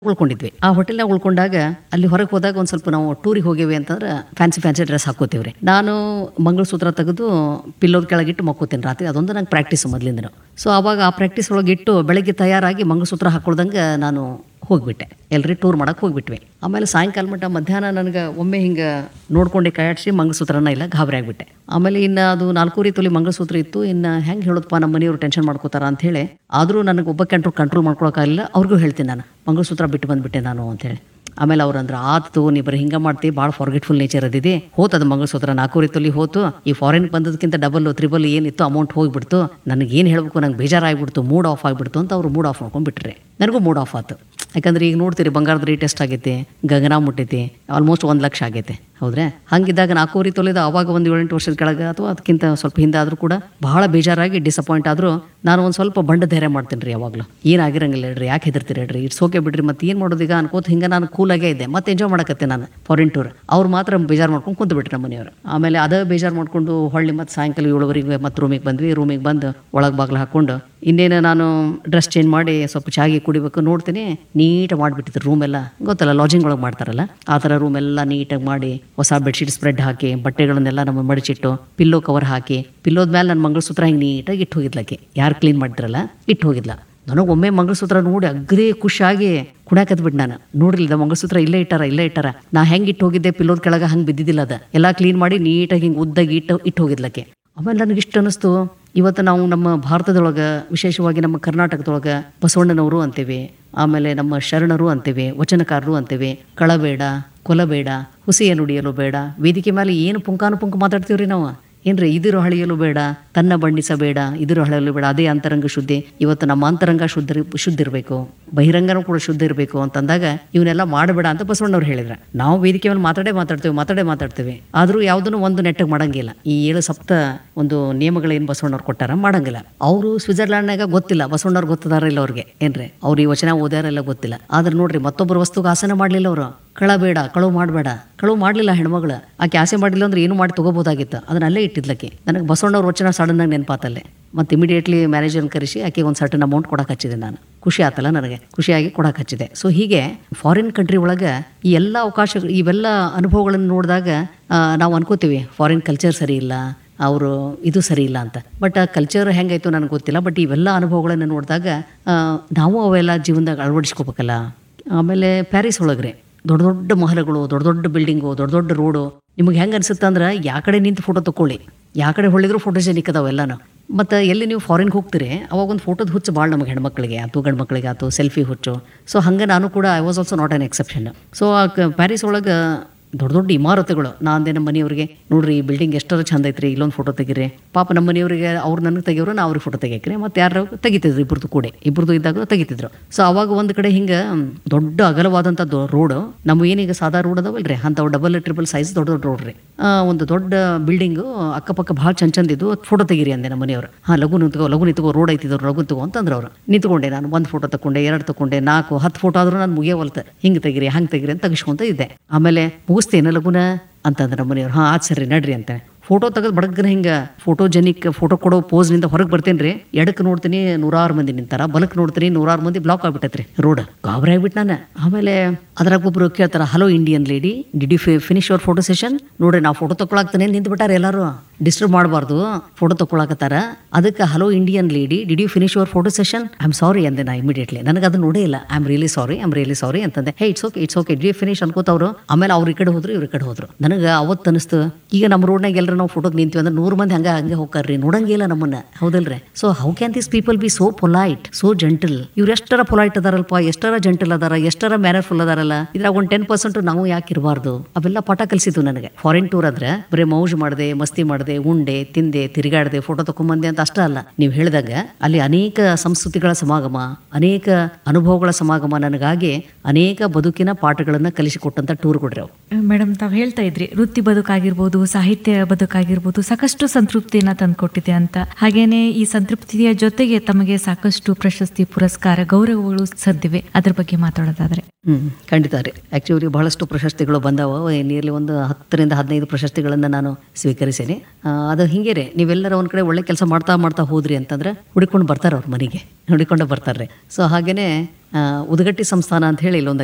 ಉಳ್ಕೊಂಡಿದ್ವಿ ಆ ಹೋಟೆಲ್ನಾಗ ಉಳ್ಕೊಂಡಾಗ ಅಲ್ಲಿ ಹೊರಗೆ ಹೋದಾಗ ಒಂದು ಸ್ವಲ್ಪ ನಾವು ಟೂರಿಗೆ ಹೋಗಿವಿ ಅಂತಂದ್ರೆ ಫ್ಯಾನ್ಸಿ ಫ್ಯಾನ್ಸಿ ಡ್ರೆಸ್ ಹಾಕೋತೀವ್ರಿ ನಾನು ಮಂಗಳಸೂತ್ರ ತೆಗೆದು ಪಿಲ್ಲೋದ್ ಕೆಳಗಿಟ್ಟು ಮಕ್ಕೋತೀನಿ ರಾತ್ರಿ ಅದೊಂದು ನಂಗೆ ಪ್ರಾಕ್ಟೀಸ್ ಮೊದಲಿಂದ ಸೊ ಅವಾಗ ಆ ಪ್ರಾಕ್ಟೀಸ್ ಒಳಗೆ ಇಟ್ಟು ಬೆಳಗ್ಗೆ ತಯಾರಾಗಿ ಮಂಗಳಸೂತ್ರ ಹಾಕೊಳ್ದಂಗೆ ನಾನು ಹೋಗ್ಬಿಟ್ಟೆ ಎಲ್ರಿ ಟೂರ್ ಮಾಡಕ್ಕೆ ಹೋಗ್ಬಿಟ್ವಿ ಆಮೇಲೆ ಸಾಯಂಕಾಲ ಮಟ್ಟ ಮಧ್ಯಾಹ್ನ ನನಗೆ ಒಮ್ಮೆ ಹಿಂಗೆ ನೋಡ್ಕೊಂಡೆ ಕೈಯಾಡ್ಸಿ ಮಂಗಳಸೂತ್ರನ ಇಲ್ಲ ಗಾಬರಿ ಆಗಿಬಿಟ್ಟೆ ಆಮೇಲೆ ಇನ್ನು ಅದು ನಾಲ್ಕೂವರೆ ತೊಲಿ ಮಂಗಳಸೂತ್ರ ಇತ್ತು ಇನ್ನು ಹೆಂಗೆ ಹೇಳೋದಪ್ಪ ನಮ್ಮ ಮನೆಯವರು ಟೆನ್ಷನ್ ಮಾಡ್ಕೋತಾರ ಅಂತ ಹೇಳಿ ಆದರೂ ನನಗೆ ಒಬ್ಬ ಕಂಟ್ರೋಲ್ ಕಂಟ್ರೋಲ್ ಮಾಡ್ಕೊಳಕ್ಕಾಗಲಿಲ್ಲ ಅವ್ರಿಗೂ ಹೇಳ್ತೀನಿ ನಾನು ಮಂಗಳಸೂತ್ರ ಬಿಟ್ಟು ಬಂದ್ಬಿಟ್ಟೆ ನಾನು ಅಂತೇಳಿ ಆಮೇಲೆ ಅವ್ರು ಅಂದ್ರೆ ಆತು ನೀ ಬರೀ ಹಿಂಗೆ ಮಾಡ್ತಿ ಭಾಳ ಫಾರ್ಗೆಟ್ಫುಲ್ ನೇಚರ್ ಅದಿದೆ ಹೋತ್ ಅದು ಮಂಗಳಸೂತ್ರ ನಾಲ್ಕೂವರೆ ತೊಲಿ ಹೋತು ಈ ಫಾರಿನ್ ಬಂದದಕ್ಕಿಂತ ಡಬಲ್ ತ್ರಿಬಲ್ ಏನಿತ್ತು ಅಮೌಂಟ್ ಹೋಗ್ಬಿಡ್ತು ನನಗೆ ಏನು ಹೇಳಬೇಕು ನಂಗೆ ಬೇಜಾರಾಗ್ಬಿಡ್ತು ಮೂಡ್ ಆಫ್ ಆಗಿಬಿಡ್ತು ಅಂತ ಅವ್ರು ಮೂಡ್ ಆಫ್ ಮಾಡ್ಕೊಂಡ್ಬಿಟ್ರೆ ನನಗೂ ಮೂಡ್ ಆಫ್ ಆಯ್ತು ಯಾಕಂದ್ರೆ ಈಗ ನೋಡ್ತೀರಿ ಬಂಗಾರದ ರೇಟ್ ಎಷ್ಟಾಗೈತಿ ಗಗನ ಮುಟ್ಟೈತಿ ಆಲ್ಮೋಸ್ಟ್ ಒಂದು ಲಕ್ಷ ಆಗೈತೆ ಹೌದ್ರೆ ಹಂಗಿದ್ದಾಗ ನಾಲ್ಕೂವರೆ ತೊಲೆದ ಅವಾಗ ಒಂದು ಏಳೆಂಟು ವರ್ಷದ ಕೆಳಗೆ ಅಥವಾ ಅದಕ್ಕಿಂತ ಸ್ವಲ್ಪ ಹಿಂದೆ ಆದರೂ ಕೂಡ ಬಹಳ ಬೇಜಾರಾಗಿ ಡಿಸಪಾಯಿಂಟ್ ಆದರೂ ನಾನು ಒಂದು ಸ್ವಲ್ಪ ಬಂಡ ಧೈರ್ಯ ಮಾಡ್ತೀನಿ ರೀ ಯಾವಾಗಲೂ ಏನಾಗಿರಂಗಿಲ್ಲ ಹೇಳ್ರಿ ಯಾಕೆ ಹೆದರ್ತೀರಿ ಹೇಳ್ರಿ ಇಟ್ಸ್ ಓಕೆ ಬಿಡ್ರಿ ಮತ್ತೆ ಏನು ಮಾಡೋದು ಈಗ ಅನ್ಕೋತ ಹಿಂಗೆ ನಾನು ಕೂಲಾಗೇ ಇದ್ದೆ ಮತ್ತೆ ಎಂಜಾಯ್ ಮಾಡಕತ್ತೆ ನಾನು ಫಾರಿನ್ ಟೂರ್ ಅವ್ರು ಮಾತ್ರ ಬೇಜಾರು ಮಾಡ್ಕೊಂಡು ಕುಂತು ಬಿಟ್ರಿ ನಮ್ಮ ಮನೆಯವರು ಆಮೇಲೆ ಅದೇ ಬೇಜಾರು ಮಾಡ್ಕೊಂಡು ಹೊಳ್ಳಿ ಮತ್ತೆ ಸಾಯಂಕಾಲ ಏಳುವರೆಗೆ ಮತ್ತೆ ರೂಮಿಗೆ ಬಂದ್ವಿ ರೂಮಿಗೆ ಬಂದು ಒಳಗೆ ಬಾಗಿಲು ಹಾಕ್ಕೊಂಡು ಇನ್ನೇನು ನಾನು ಡ್ರೆಸ್ ಚೇಂಜ್ ಮಾಡಿ ಸ್ವಲ್ಪ ಚಾಗಿ ಕುಡಿಬೇಕು ನೋಡ್ತೀನಿ ನೀಟಾಗಿ ಮಾಡಿಬಿಟ್ಟಿದ್ರು ರೂಮ್ ಎಲ್ಲ ಗೊತ್ತಲ್ಲ ಲಾಜಿಂಗ್ ಒಳಗೆ ಮಾಡ್ತಾರಲ್ಲ ಆ ಥರ ರೂಮ್ ಎಲ್ಲ ನೀಟಾಗಿ ಮಾಡಿ ಹೊಸ ಬೆಡ್ಶೀಟ್ ಸ್ಪ್ರೆಡ್ ಹಾಕಿ ಬಟ್ಟೆಗಳನ್ನೆಲ್ಲ ನಮ್ಮ ಮಡಿಚಿಟ್ಟು ಪಿಲ್ಲೋ ಕವರ್ ಹಾಕಿ ಪಿಲ್ಲೋದ ಮೇಲೆ ನನ್ನ ಮಂಗಳಸೂತ್ರ ಹಿಂಗೆ ನೀಟಾಗಿ ಇಟ್ಟು ಹೋಗಿದ್ಲಕ್ಕೆ ಯಾರು ಕ್ಲೀನ್ ಮಾಡಿದ್ರಲ್ಲ ಇಟ್ಟು ಹೋಗಿದ್ಲ ನನಗೆ ಒಮ್ಮೆ ಮಂಗಳಸೂತ್ರ ನೋಡಿ ಅಗ್ರಿ ಖುಷಿಯಾಗಿ ಕುಣ್ಯಾಕತ್ಬಿಟ್ಟು ನಾನು ನೋಡ್ರಿಲ್ಲ ಮಂಗಳಸೂತ್ರ ಇಲ್ಲೇ ಇಟ್ಟಾರ ಇಲ್ಲೇ ಇಟ್ಟಾರ ನಾ ಹೆಂಗೆ ಇಟ್ಟು ಹೋಗಿದ್ದೆ ಪಿಲ್ಲೋದ ಕೆಳಗೆ ಹಂಗೆ ಬಿದ್ದಿದ್ದಿಲ್ಲ ಅದ ಎಲ್ಲ ಕ್ಲೀನ್ ಮಾಡಿ ನೀಟಾಗಿ ಹಿಂಗೆ ಉದ್ದಾಗಿ ಇಟ್ಟು ಇಟ್ಟು ಹೋಗಿದ್ಲಕ್ಕೆ ಆಮೇಲೆ ನನಗೆ ಇಷ್ಟ ಅನ್ನಿಸ್ತು ಇವತ್ತು ನಾವು ನಮ್ಮ ಭಾರತದೊಳಗೆ ವಿಶೇಷವಾಗಿ ನಮ್ಮ ಕರ್ನಾಟಕದೊಳಗೆ ಬಸವಣ್ಣನವರು ಅಂತೀವಿ ಆಮೇಲೆ ನಮ್ಮ ಶರಣರು ಅಂತೀವಿ ವಚನಕಾರರು ಅಂತೀವಿ ಕಳಬೇಡ ಕೊಲಬೇಡ ಹುಸಿಯ ನುಡಿಯಲು ಬೇಡ ವೇದಿಕೆ ಮೇಲೆ ಏನು ಪುಂಕಾನುಪುಂಕ ಮಾತಾಡ್ತೀವ್ರಿ ನಾವು ಏನ್ರಿ ಇದಿರು ಹಳೆಯಲು ಬೇಡ ತನ್ನ ಬಣ್ಣಿಸಬೇಡ ಇದಿರು ಹಳೆಯಲು ಬೇಡ ಅದೇ ಅಂತರಂಗ ಶುದ್ಧಿ ಇವತ್ತು ನಮ್ಮ ಅಂತರಂಗ ಶುದ್ಧ ಶುದ್ಧ ಇರಬೇಕು ಬಹಿರಂಗನೂ ಕೂಡ ಶುದ್ಧ ಇರಬೇಕು ಅಂತಂದಾಗ ಇವನ್ನೆಲ್ಲ ಮಾಡಬೇಡ ಅಂತ ಬಸವಣ್ಣವ್ರು ಹೇಳಿದ್ರ ನಾವು ವೇದಿಕೆ ಮೇಲೆ ಮಾತಾಡೇ ಮಾತಾಡ್ತೇವೆ ಮಾತಾಡೇ ಮಾತಾಡ್ತೇವೆ ಆದರೂ ಯಾವುದನ್ನು ಒಂದು ನೆಟ್ಟಗೆ ಮಾಡಂಗಿಲ್ಲ ಈ ಏಳು ಸಪ್ತ ಒಂದು ನಿಯಮಗಳೇನು ಬಸವಣ್ಣವ್ರು ಕೊಟ್ಟಾರ ಮಾಡಂಗಿಲ್ಲ ಅವರು ಸ್ವಿಟ್ಜರ್ಲ್ಯಾಂಡ್ನಾಗ ಗೊತ್ತಿಲ್ಲ ಬಸವಣ್ಣವ್ರು ಗೊತ್ತದಾರ ಇಲ್ಲ ಅವ್ರಿಗೆ ಏನ್ರಿ ಅವ್ರು ಈ ವಚನ ಓದ್ಯಾರೆಲ್ಲ ಗೊತ್ತಿಲ್ಲ ಆದ್ರೆ ನೋಡ್ರಿ ಮತ್ತೊಬ್ಬರ ವಸ್ತುಗೆ ಆಸನ ಮಾಡಲಿಲ್ಲ ಅವರು ಕಳ ಬೇಡ ಕಳುವು ಮಾಡಬೇಡ ಕಳುವು ಮಾಡಲಿಲ್ಲ ಹೆಣ್ಮಗಳು ಆಕೆ ಆಸೆ ಮಾಡಲಿಲ್ಲ ಅಂದ್ರೆ ಏನು ಮಾಡಿ ತಗೋಬೋದಾಗಿತ್ತು ಅದನ್ನ ಅಲ್ಲೇ ಇಟ್ಟಿದ್ಲಕ್ಕೆ ನನಗೆ ಬಸವಣ್ಣವ್ರ ವಚನ ಸಡನ್ ಆಗಿ ನೆನಪಾತಲ್ಲೇ ಮತ್ತು ಇಮಿಡಿಯೇಟ್ಲಿ ಮ್ಯಾನೇಜರ್ನ ಕರೆಸಿ ಆಕೆ ಒಂದು ಸರ್ಟನ್ ಅಮೌಂಟ್ ಕೊಡಕ್ಕೆ ಹಚ್ಚಿದೆ ನಾನು ಖುಷಿ ಆತಲ್ಲ ನನಗೆ ಖುಷಿಯಾಗಿ ಕೊಡಕ್ಕೆ ಹಚ್ಚಿದೆ ಸೊ ಹೀಗೆ ಫಾರಿನ್ ಕಂಟ್ರಿ ಒಳಗೆ ಈ ಎಲ್ಲ ಅವಕಾಶಗಳು ಇವೆಲ್ಲ ಅನುಭವಗಳನ್ನು ನೋಡಿದಾಗ ಆ, ನಾವು ಅನ್ಕೋತೀವಿ ಫಾರಿನ್ ಕಲ್ಚರ್ ಸರಿ ಇಲ್ಲ ಅವರು ಇದು ಸರಿ ಇಲ್ಲ ಅಂತ ಬಟ್ ಆ ಕಲ್ಚರ್ ಹೆಂಗಾಯ್ತು ನನಗೆ ಗೊತ್ತಿಲ್ಲ ಬಟ್ ಇವೆಲ್ಲ ಅನುಭವಗಳನ್ನು ನೋಡಿದಾಗ ಆ, ನಾವು ಅವೆಲ್ಲ ಜೀವನದಾಗ ಅಳವಡಿಸ್ಕೋಬೇಕಲ್ಲ ಆಮೇಲೆ ಪ್ಯಾರಿಸ್ ಒಳಗ್ರೆ ದೊಡ್ಡ ದೊಡ್ಡ ಮಹಲಗಳು ದೊಡ್ಡ ದೊಡ್ಡ ಬಿಲ್ಡಿಂಗು ದೊಡ್ಡ ದೊಡ್ಡ ರೋಡು ನಿಮ್ಗೆ ಹೆಂಗೆ ಅನ್ಸುತ್ತೆ ಅಂದ್ರೆ ಯಾ ಕಡೆ ನಿಂತು ಫೋಟೋ ತಗೊಳ್ಳಿ ಯಾ ಕಡೆ ಹೊಳಿದ್ರು ಫೋಟೋಜೆನಿಕ್ ಅದಾವ ಎಲ್ಲಾನು ಮತ್ತು ಎಲ್ಲಿ ನೀವು ಫಾರಿನ್ಗೆ ಹೋಗ್ತೀರಿ ಅವಾಗ ಒಂದು ಫೋಟೋದ ಹುಚ್ಚು ಭಾಳ ನಮಗೆ ಹೆಣ್ಮಕ್ಳಿಗೆ ಆತು ಗಂಡು ಮಕ್ಕಳಿಗೆ ಆತು ಸೆಲ್ಫಿ ಹುಚ್ಚು ಸೊ ಹಂಗೆ ನಾನು ಕೂಡ I was also not an exception so ಆ ಕ- ಪ್ಯಾರಿಸ್ ಒಳಗೆ ದೊಡ್ಡ ದೊಡ್ಡ ಇಮಾರತುಗಳು ನಾ ಅಂದೆ ನಮ್ಮ ಮನೆಯವ್ರಿಗೆ ನೋಡ್ರಿ ಈ ಬಿಲ್ಡಿಂಗ್ ಎಷ್ಟರ ಚಂದ ಐತ್ರಿ ಇಲ್ಲೊಂದು ಫೋಟೋ ತೆಗೀರಿ ಪಾಪ ನಮ್ಮ ಮನೆಯವರಿಗೆ ಅವ್ರು ನನಗೆ ತೆಗಿಯೋರು ನಾ ಅವ್ರಿಗೆ ಫೋಟೋ ತೆಗಿಯಕ್ರಿ ಮತ್ತು ಯಾರು ತೆಗಿತಿದ್ರು ಇಬ್ಬರದು ಕೂಡ ಇಬ್ಬರದು ಇದ್ದಾಗ ತೆಗಿತಿದ್ರು ಸೊ ಅವಾಗ ಒಂದು ಕಡೆ ಹಿಂಗೆ ದೊಡ್ಡ ಅಗಲವಾದಂಥ ರೋಡ್ ನಮ್ಮ ಏನೀಗ ಸಾದಾ ರೋಡ್ ಅದಾವಲ್ರಿ ಅಂಥವು ಡಬಲ್ ಟ್ರಿಬಲ್ ಸೈಜ್ ದೊಡ್ಡ ದೊಡ್ಡ ರೋಡ್ ರೀ ಆ, ಒಂದು ದೊಡ್ಡ ಬಿಲ್ಡಿಂಗು ಅಕ್ಕಪಕ್ಕ ಭಾಳ ಚಂದ ಚಂದ ಇದ್ದು ಫೋಟೋ ತೆಗೀರಿ ಅಂದೆ ನಮ್ಮ ಮನೆಯವರು ಹಾಂ ಲಘು ನಿಂತ್ಕೋ ಲಘು ನಿಂತ್ಕೋ ರೋಡ್ ಐತಿದ್ರು ಲಘು ತಗೋ ಅಂತಂದ್ರೆ ಅವರು ನಿಂತ್ಕೊಂಡೆ ನಾನು ಒಂದು ಫೋಟೋ ತಗೊಂಡೆ ಎರಡು ತಗೊಂಡೆ ನಾಲ್ಕು ಹತ್ತು ಫೋಟೋ ಆದ್ರೂ ನಾನು ಮುಗಿಯವಲ್ತ ಹಿಂಗೆ ತೆಗಿರಿ ಹಂಗೆ ತೆಗಿರಿ ಅಂತ ತೆಗಿಸ್ಕೊಂತ ಇದ್ದೆ ಆಮೇಲೆ ಮುಗಿಸ್ತೇನೆ ಲಘುನ ಅಂತಂದ್ರೆ ನಮ್ಮ ಮನೆಯವ್ರು ಹಾಂ ಆದ್ ಸರಿ ನಡ್ರಿ ಅಂತ ಫೋಟೋ ತೆಗೆದು ಬಡಗ್ನ ಹಿಂಗೆ ಫೋಟೋಜೆನಿಕ್ ಫೋಟೋ ಕೊಡೋ ಪೋಸ್ನಿಂದ ಹೊರಗೆ ಬರ್ತೇನೆ ರೀ ಎಡಕ್ಕೆ ನೋಡ್ತೀನಿ ನೂರಾರು ಮಂದಿ ನಿಂತಾರ ಬಲಕ್ಕೆ ನೋಡ್ತೀನಿ ನೂರಾರು ಮಂದಿ ಬ್ಲಾಕ್ ಆಗ್ಬಿಟ್ಟೈತ್ರಿ ರೋಡ್ ಗಾಬರಿ ಆಗ್ಬಿಟ್ಟು ನಾನು ಆಮೇಲೆ ಅದ್ರಾಗ ಒಬ್ರು ಕೇಳ್ತಾರ hello Indian lady did you finish your photo session ನೋಡ್ರಿ ನಾವು ಫೋಟೋ ತಗೊಳಕ್ತಾನೆ ನಿಂತು ಬಿಟ್ಟಾರ ಎಲ್ಲರೂ ಡಿಸ್ಟರ್ಬ್ ಮಾಡಬಾರ್ದು ಫೋಟೋ ತಗೊಳಕತ್ತಾರ ಅದಕ್ಕೆ hello Indian lady did you finish your photo session I am sorry ಅಂದೆ ನಾ ಇಮಿಡಿಯೇಟ್ಲಿ ನನಗೆ ಅದು ನೋಡೇ ಇಲ್ಲ I am really sorry I am really sorry ಅಂತಂದೆ hey it's okay it's okay ಡಿ ಫಿನಿಶ್ ಅನ್ಕೋತವ್ರು ಆಮೇಲೆ ಅವ್ರ ಈ ಕಡೆ ಹೋದ್ರು ಇವ್ರ ಈ ಕಡೆ ಹೋದ್ರು ನನಗೆ ಅವತ್ತು ಅನಿಸ್ತು ಈಗ ನಮ್ಮ ರೋಡ್ನಾಗ ಎಲ್ಲರೂ ನಾವು ಫೋಟೋಗೆ ನಿಂತೀವಿ ಅಂದ್ರೆ ನೂರು ಮಂದಿ ಹಂಗೆ ಹಂಗೆ ಹೋಗ್ತಾರ್ರಿ ನೋಡಂಗಿಲ್ಲ ನಮ್ಮನ್ನ ಹೌದಲ್ರಿ so how can this people be so polite so gentle ಇವ್ರು ಎಷ್ಟರ ಪೊಲೈಟ್ ಅದಾರಲ್ಪ ಎಷ್ಟರ ಜೆಂಟಲ್ ಅದಾರ ಎಷ್ಟರ ಮ್ಯಾನರ್ಫುಲ್ ಅದಾರಲ್ಲ ಇದ್ರಾಗ ಒಂದು ಟೆನ್ ಪರ್ಸೆಂಟ್ ನಾವು ಯಾಕೆ ಇರಬಾರ್ದು ಅವೆಲ್ಲ ಪಾಠ ಕಲಿಸಿತು ನನಗೆ ಫಾರಿನ್ ಟೂರ್ ಆದ್ರೆ ಬರೀ ಮೌಜ್ ಮಾಡಿದೆ ಮಸ್ತಿ ಮಾಡಿದೆ ಉಂಡೆ ತಿಂದೆ ತಿರುಗಾಡದೆ ಫೋಟೋ ತಕೊಂಬಂದೆ ಅಂತ ಅಷ್ಟೇ ಅಲ್ಲ ನೀವು ಹೇಳಿದಾಗ ಅಲ್ಲಿ ಅನೇಕ ಸಂಸ್ಕೃತಿಗಳ ಸಮಾಗಮ ಅನೇಕ ಅನುಭವಗಳ ಸಮಾಗಮ ನನಗಾಗಿ ಅನೇಕ ಬದುಕಿನ ಪಾಠಗಳನ್ನ ಕಲಿಸಿಕೊಟ್ಟಂತ ಟೂರ್ ಕೊಡ್ರಿ ಅವು ಮೇಡಮ್ ತಾವು ಹೇಳ್ತಾ ಇದ್ರಿ ವೃತ್ತಿ ಬದುಕಾಗಿರ್ಬೋದು ಸಾಹಿತ್ಯ ಬದುಕಾಗಿರ್ಬೋದು ಸಾಕಷ್ಟು ಸಂತೃಪ್ತಿಯನ್ನ ತಂದ್ಕೊಟ್ಟಿದೆ ಅಂತ ಹಾಗೇನೆ ಈ ಸಂತೃಪ್ತಿಯ ಜೊತೆಗೆ ತಮಗೆ ಸಾಕಷ್ಟು ಪ್ರಶಸ್ತಿ ಪುರಸ್ಕಾರ ಗೌರವಗಳು ಸಂದಿವೆ ಅದ್ರ ಬಗ್ಗೆ ಮಾತಾಡೋದಾದ್ರೆ ಹ್ಮ್ ಖಂಡಿತ ರೀ ಆ್ಯಕ್ಚುಲಿ ಬಹಳಷ್ಟು ಪ್ರಶಸ್ತಿಗಳು ಬಂದಾವ ನಿಯರ್ಲಿ ಒಂದು ಹತ್ತರಿಂದ ಹದಿನೈದು ಪ್ರಶಸ್ತಿಗಳನ್ನು ನಾನು ಸ್ವೀಕರಿಸೀನಿ ಆ, ಅದು ಹಿಂಗೆ ರೀ ನೀವೆಲ್ಲರ ಒಂದು ಕಡೆ ಒಳ್ಳೆ ಕೆಲಸ ಮಾಡ್ತಾ ಮಾಡ್ತಾ ಹೋದ್ರಿ ಅಂತಂದ್ರೆ ಹುಡುಕೊಂಡು ಬರ್ತಾರೆ ಅವ್ರ ಮನೆಗೆ ಹುಡುಕೊಂಡೆ ಬರ್ತಾರೆ ಸೊ ಹಾಗೇನೆ ಆ, ಉದಗಟ್ಟಿ ಸಂಸ್ಥಾನ ಅಂತ ಹೇಳಿ ಇಲ್ಲೊಂದು